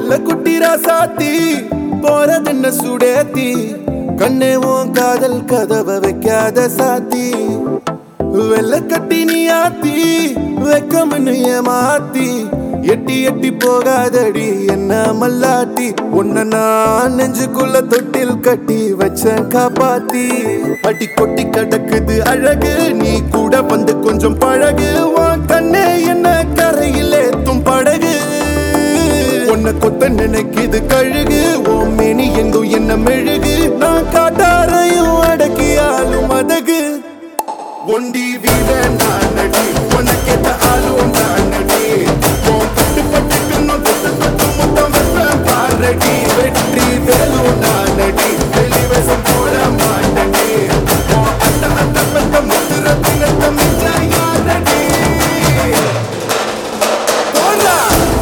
வெள்ள குட்டிரா சாத்தி போறதென்ன சுடேத்தி கண்ணே உன் காதல் கதவை வைக்காத சாத்தி வெள்ள கட்டி நீ ஆத்தி வெக்கம்னு ஏமாத்தி எட்டி எட்டி போகாதடி என்ன மல்லாட்டி உன்னை நான் நெஞ்சுக்குள்ள தொட்டில் கட்டி வச்ச காப்பாத்தி அடி கொட்டி கிடக்குது அழகு நீ கூட வந்து கொஞ்சம் பழகு உன் கண்ணே என்ன கரையில் ஏத்தும் படகு உன்னை கொத்த நினைக்குது கழுகு ஓ மேனி எங்கும் என்ன மெழுகு நான் காட்டாரையும் அடக்கியாலும் அதகு ஒண்டி வீட நானடி உனக்கேத்த ஆளும் நானடி உன் பட்டு பட்டுக்குன்னு தொட்டு தொட்டு முத்தம் வைப்பேன் பாரடி வெற்றி வேலும் நானடி வெளிவசம் போட மாட்டடி உன் அட்ட அட்ட பட்ட முத்துர பின்னத்த மிச்ச யாரடி போடா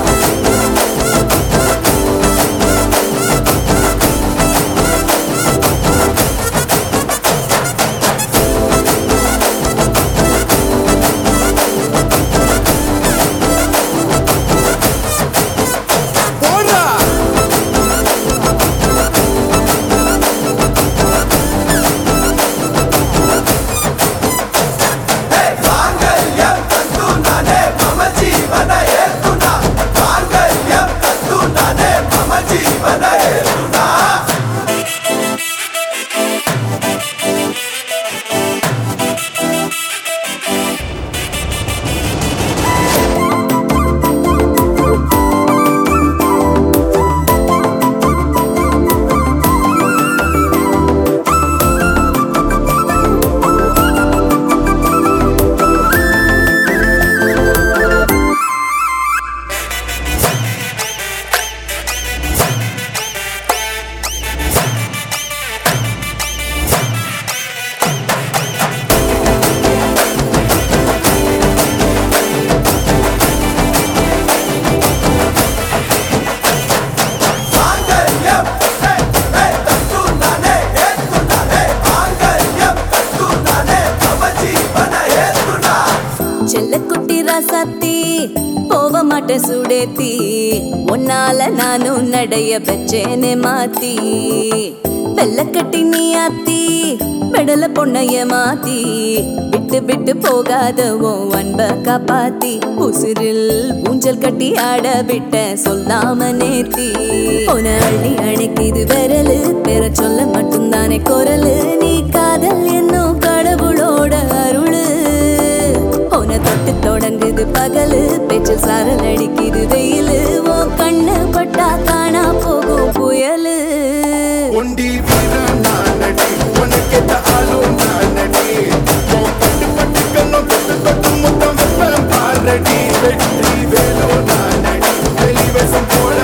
போடா செல்லக்குட்டி ராசாத்தி போக மாட்டேன் சுடேத்தி உன்னால நானும் நடைய பெச்சேனே மாத்தி வெள்ளக்கட்டி நீ ஆத்தி பெடல பொண்ணைய மாத்தி விட்டு விட்டு போகாத உன் அன்ப காப்பாத்தி உசிரில் ஊஞ்சல் கட்டி ஆட விட்ட சொல்லாம நேத்தி உன அள்ளி அணைக்குது விரலு பெற சொல்ல மட்டும்தானே குரலு நீ காதல் என்னும் கடவுளோட அருளு உன தொட்டு தொடங்குது பகலு பேச்சில் சாரல் அடிக்குது வெயிலு உன் கண்ணு பட்டா காணா போகும் புயலு ஒண்டி வீர நானடி உனக்கேத்த ஆளும் நானடி உன் பட்டு பட்டுக்கன்னு தொட்டு தொட்டு முத்தம் வைப்பேன் பாரடி வெற்றி வேலோ நானடி வெளிவசம் போட